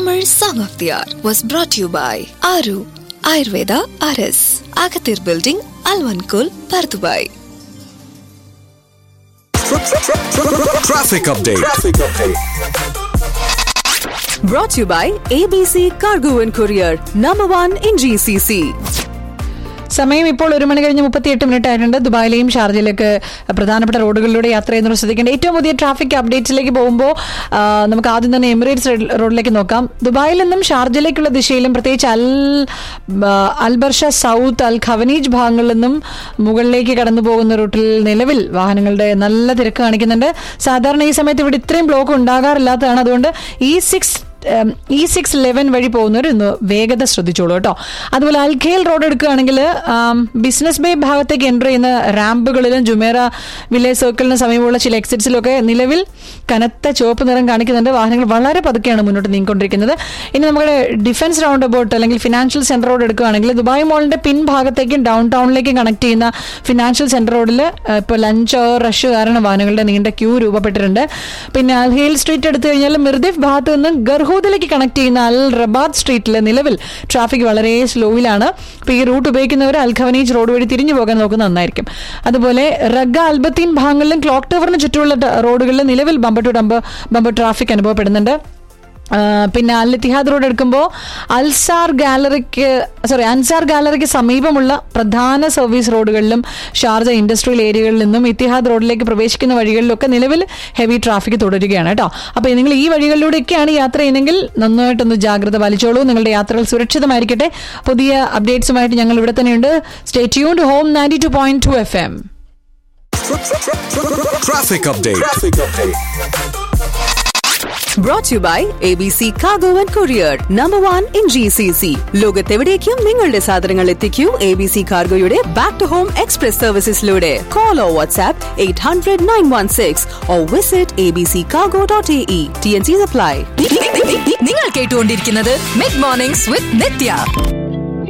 Tamil Song of the Hour was brought to you by Aru Ayurveda RS, Agathir Building, Alvankul, Pardubai. Traffic update. Brought to you by ABC Cargo and Courier, number one in GCC. സമയം ഇപ്പോൾ ഒരു മണി കഴിഞ്ഞ് മുപ്പത്തിയെട്ട് minute ആയിട്ടുണ്ട് ദുബായിലെയും ഷാർജയിലേക്ക് പ്രധാനപ്പെട്ട റോഡുകളിലൂടെ യാത്ര ചെയ്യുന്നവർ ശ്രദ്ധിക്കേണ്ട ഏറ്റവും പുതിയ ട്രാഫിക് അപ്ഡേറ്റ്സിലേക്ക് പോകുമ്പോൾ ആ, നമുക്ക് ആദ്യം തന്നെ എമിറേറ്റ്സ് റോഡ്- റോഡിലേക്ക് നോക്കാം ദുബായിൽ നിന്നും ഷാർജയിലേക്കുള്ള ദിശയിലും പ്രത്യേകിച്ച് അൽ ആ, അൽബർഷ സൗത്ത് അൽ ഖവനീജ് ഭാഗങ്ങളിൽ നിന്നും മുകളിലേക്ക് കടന്നു പോകുന്ന റൂട്ടിൽ നിലവിൽ വാഹനങ്ങളുടെ നല്ല തിരക്ക് കാണിക്കുന്നുണ്ട് സാധാരണ ഈ സമയത്ത് ഇവിടെ ഇത്രയും ബ്ലോക്ക് ഉണ്ടാകാറില്ലാത്തതാണ് അതുകൊണ്ട് ഈ സിക്സ് ഇ സിക്സ് ലെവൻ വഴി പോകുന്നവർ ഒന്ന് വേഗത ശ്രദ്ധിച്ചോളൂ കേട്ടോ അതുപോലെ അൽഖേൽ റോഡ് എടുക്കുകയാണെങ്കിൽ ബിസിനസ് ബേ ഭാഗത്തേക്ക് എൻ്റർ ചെയ്യുന്ന റാമ്പുകളിലും ജുമേറ വില്ലേജ് സർക്കിളിന് സമീപമുള്ള ചില എക്സിറ്റ്സിലൊക്കെ നിലവിൽ കനത്ത ചുവപ്പ് നിറം കാണിക്കുന്നുണ്ട് വാഹനങ്ങൾ വളരെ പതുക്കെയാണ് മുന്നോട്ട് നീങ്ങിക്കൊണ്ടിരിക്കുന്നത് ഇനി നമ്മുടെ ഡിഫൻസ് റൗണ്ട് അബൌട്ട് അല്ലെങ്കിൽ ഫിനാൻഷ്യൽ സെന്റർ റോഡ് എടുക്കുകയാണെങ്കിൽ ദുബായ് മോളിന്റെ പിൻ ഭാഗത്തേക്കും ഡൗൺ ടൗണിലേക്കും കണക്ട് ചെയ്യുന്ന ഫിനാൻഷ്യൽ സെന്റർ റോഡിൽ ഇപ്പോൾ ലഞ്ച് അവർ റഷ് കാരണം വാഹനങ്ങളുടെ നീണ്ട ക്യൂ രൂപപ്പെട്ടിട്ടുണ്ട് പിന്നെ അൽഹേൽ സ്ട്രീറ്റ് എടുത്തു കഴിഞ്ഞാൽ മിർദിഫ് ഭാഗത്ത് നിന്ന് ഗർഹൂദിലേക്ക് കണക്ട് ചെയ്യുന്ന അൽ റബാദ് സ്ട്രീറ്റിൽ നിലവിൽ ട്രാഫിക് വളരെ സ്ലോയിലാണ് അപ്പോൾ ഈ റൂട്ട് ഉപയോഗിക്കുന്നവർ അൽഖവനീജ് റോഡ് വഴി തിരിഞ്ഞു പോകാൻ നോക്കുന്നത് നന്നായിരിക്കും അതുപോലെ റഗ അൽബത്തീൻ ഭാഗങ്ങളിലും ക്ലോക്ക് ടവറിന് ചുറ്റുമുള്ള ട- റോഡുകളിൽ നിലവിൽ bumper to dumper bumper traffic അനുഭവപ്പെടുന്നുണ്ട് ആ, പിന്നെ അൽ ഇത്തിഹാദ് റോഡ് എടുക്കുമ്പോൾ അൽസാർ ഗാലറിക്ക് സോറി അൻസാർ ഗാലറിക്ക് സമീപമുള്ള പ്രധാന സർവീസ് റോഡുകളിലും ഷാർജ ഇൻഡസ്ട്രിയൽ ഏരിയകളിൽ നിന്നും ഇത്തിഹാദ് റോഡിലേക്ക് പ്രവേശിക്കുന്ന വഴികളിലൊക്കെ നിലവിൽ ഹെവി ട്രാഫിക് തുടരുകയാണ് കേട്ടോ അപ്പോൾ നിങ്ങൾ ഈ വഴികളിലൂടെയൊക്കെയാണ് യാത്ര ചെയ്യുന്നതെങ്കിൽ നന്നായിട്ടൊന്ന് ജാഗ്രത പാലിച്ചോളൂ നിങ്ങളുടെ യാത്രകൾ സുരക്ഷിതമായിരിക്കട്ടെ പുതിയ അപ്ഡേറ്റ്സുമായിട്ട് ഞങ്ങൾ ഇവിടെ തന്നെയുണ്ട് stay tune home ninety two point two F M Traffic update. Brought to you by ABC Cargo and Courier, number one in GCC. ലോകത്തെവിടേക്കും നിങ്ങളുടെ സാധനങ്ങൾ എത്തിക്കൂ എ ബി സി കാർഗോയുടെ ബാക്ക് ടു ഹോം എക്സ്പ്രസ് സർവീസസിലൂടെ call O WhatsApp eight hundred nine one six O visit A B C cargo dot A E T N C supply നിങ്ങൾ കേട്ടുകൊണ്ടിരിക്കുന്നത് mid mornings വിത്ത് നിത്യ